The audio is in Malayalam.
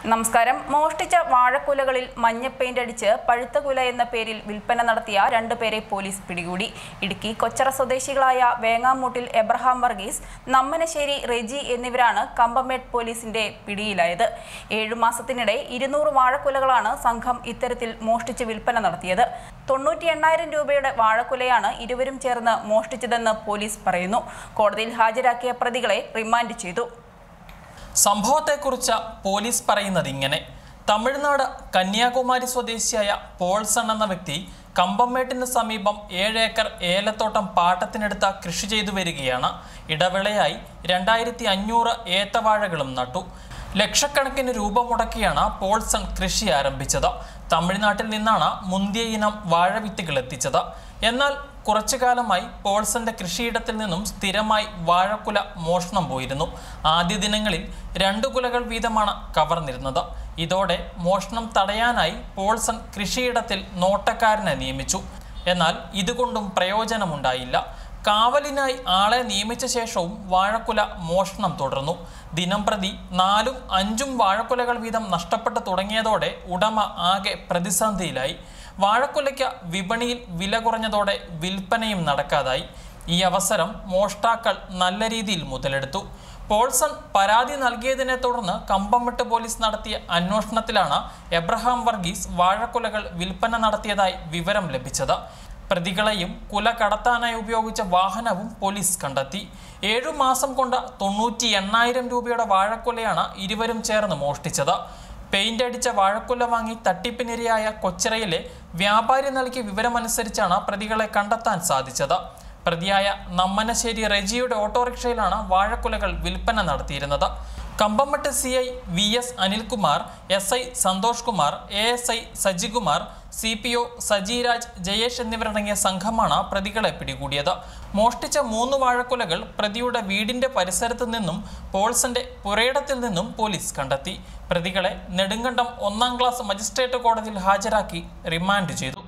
നമസ്കാരം മോഷ്ടിച്ച വാഴക്കുലകളിൽ മഞ്ഞ പെയിന്റ് അടിച്ച് പഴുത്ത കുല എന്ന പേരിൽ വിൽപ്പന നടത്തിയ രണ്ടുപേരെ പോലീസ് പിടികൂടി ഇടുക്കി കൊച്ചറ സ്വദേശികളായ വേങ്ങാമൂട്ടിൽ എബ്രഹാം വർഗീസ് നമ്മനശ്ശേരി റെജി എന്നിവരാണ് കമ്പമേട് പോലീസിന്റെ പിടിയിലായത് ഏഴു മാസത്തിനിടെ ഇരുന്നൂറ് വാഴക്കുലകളാണ് സംഘം ഇത്തരത്തിൽ മോഷ്ടിച്ച് വിൽപ്പന നടത്തിയത് തൊണ്ണൂറ്റി എണ്ണായിരം രൂപയുടെ വാഴക്കുലയാണ് ഇരുവരും ചേർന്ന് മോഷ്ടിച്ചതെന്ന് പോലീസ് പറയുന്നു കോടതിയിൽ ഹാജരാക്കിയ പ്രതികളെ റിമാൻഡ് ചെയ്തു സംഭവത്തെക്കുറിച്ച് പോലീസ് പറയുന്നത് ഇങ്ങനെ തമിഴ്നാട് കന്യാകുമാരി സ്വദേശിയായ പോൾസൺ എന്ന വ്യക്തി കമ്പംമേട്ടിന് സമീപം ഏഴ് ഏക്കർ ഏലത്തോട്ടം പാട്ടത്തിനെടുത്ത് കൃഷി ചെയ്തു വരികയാണ് ഇടവേളയായി രണ്ടായിരത്തി അഞ്ഞൂറ് ഏത്തവാഴകളും നട്ടു ലക്ഷക്കണക്കിന് രൂപ മുടക്കിയാണ് പോൾസൺ കൃഷി ആരംഭിച്ചത് തമിഴ്നാട്ടിൽ നിന്നാണ് മുന്തിയ ഇനം വാഴവിത്തുകൾ എത്തിച്ചത് എന്നാൽ കുറച്ചു കാലമായി പോൾസന്റെ കൃഷിയിടത്തിൽ നിന്നും സ്ഥിരമായി വാഴക്കുല മോഷണം പോയിരുന്നു ആദ്യ ദിനങ്ങളിൽ രണ്ടു കുലകൾ വീതമാണ് കവർന്നിരുന്നത് ഇതോടെ മോഷണം തടയാനായി പോൾസൺ കൃഷിയിടത്തിൽ നോട്ടക്കാരനെ നിയമിച്ചു എന്നാൽ ഇതുകൊണ്ടും പ്രയോജനമുണ്ടായില്ല കാവലിനായി ആളെ നിയമിച്ച ശേഷവും വാഴക്കുല മോഷണം തുടർന്നു ദിനം പ്രതി നാലും അഞ്ചും വാഴക്കുലകൾ വീതം നഷ്ടപ്പെട്ടു തുടങ്ങിയതോടെ ഉടമ ആകെ പ്രതിസന്ധിയിലായി വാഴക്കുലയ്ക്ക് വിപണിയിൽ വില കുറഞ്ഞതോടെ വിൽപ്പനയും നടക്കാതായി ഈ അവസരം മോഷ്ടാക്കൾ നല്ല രീതിയിൽ മുതലെടുത്തു പോൾസൺ പരാതി നൽകിയതിനെ തുടർന്ന് കമ്പംമെട്ട് പോലീസ് നടത്തിയ അന്വേഷണത്തിലാണ് എബ്രഹാം വർഗീസ് വാഴക്കുലകൾ വിൽപ്പന നടത്തിയതായി വിവരം ലഭിച്ചത് പ്രതികളെയും കുല കടത്താനായി ഉപയോഗിച്ച വാഹനവും പോലീസ് കണ്ടെത്തി ഏഴു മാസം കൊണ്ട് തൊണ്ണൂറ്റി എണ്ണായിരം രൂപയുടെ വാഴക്കുലയാണ് ഇരുവരും ചേർന്ന് മോഷ്ടിച്ചത് പെയിന്റ് അടിച്ച വാഴക്കുല വാങ്ങി തട്ടിപ്പിനിരയായ കൊച്ചിറയിലെ വ്യാപാരി നൽകിയ വിവരമനുസരിച്ചാണ് പ്രതികളെ കണ്ടെത്താൻ സാധിച്ചത് പ്രതിയായ നമ്മനശ്ശേരി റെജിയുടെ ഓട്ടോറിക്ഷയിലാണ് വാഴക്കുലകൾ വിൽപ്പന നടത്തിയിരുന്നത് Kambammettu C I V S Anilkumar S I Santhosh Kumar A S I Sajikumar C P O Sajiraj Jayesh എന്നിവരടങ്ങിയ സംഘമാണ് പ്രതികളെ പിടികൂടിയത് മോഷ്ടിച്ച മൂന്ന് വാഴക്കുലകൾ പ്രതിയുടെ വീടിന്റെ പരിസരത്ത് നിന്നും പോൾസന്റെ പുരയിടത്തിൽ നിന്നും പോലീസ് കണ്ടെത്തി പ്രതികളെ നെടുങ്കണ്ടം ഒന്നാം ക്ലാസ് മജിസ്ട്രേറ്റ് കോടതിയിൽ ഹാജരാക്കി റിമാൻഡ് ചെയ്തു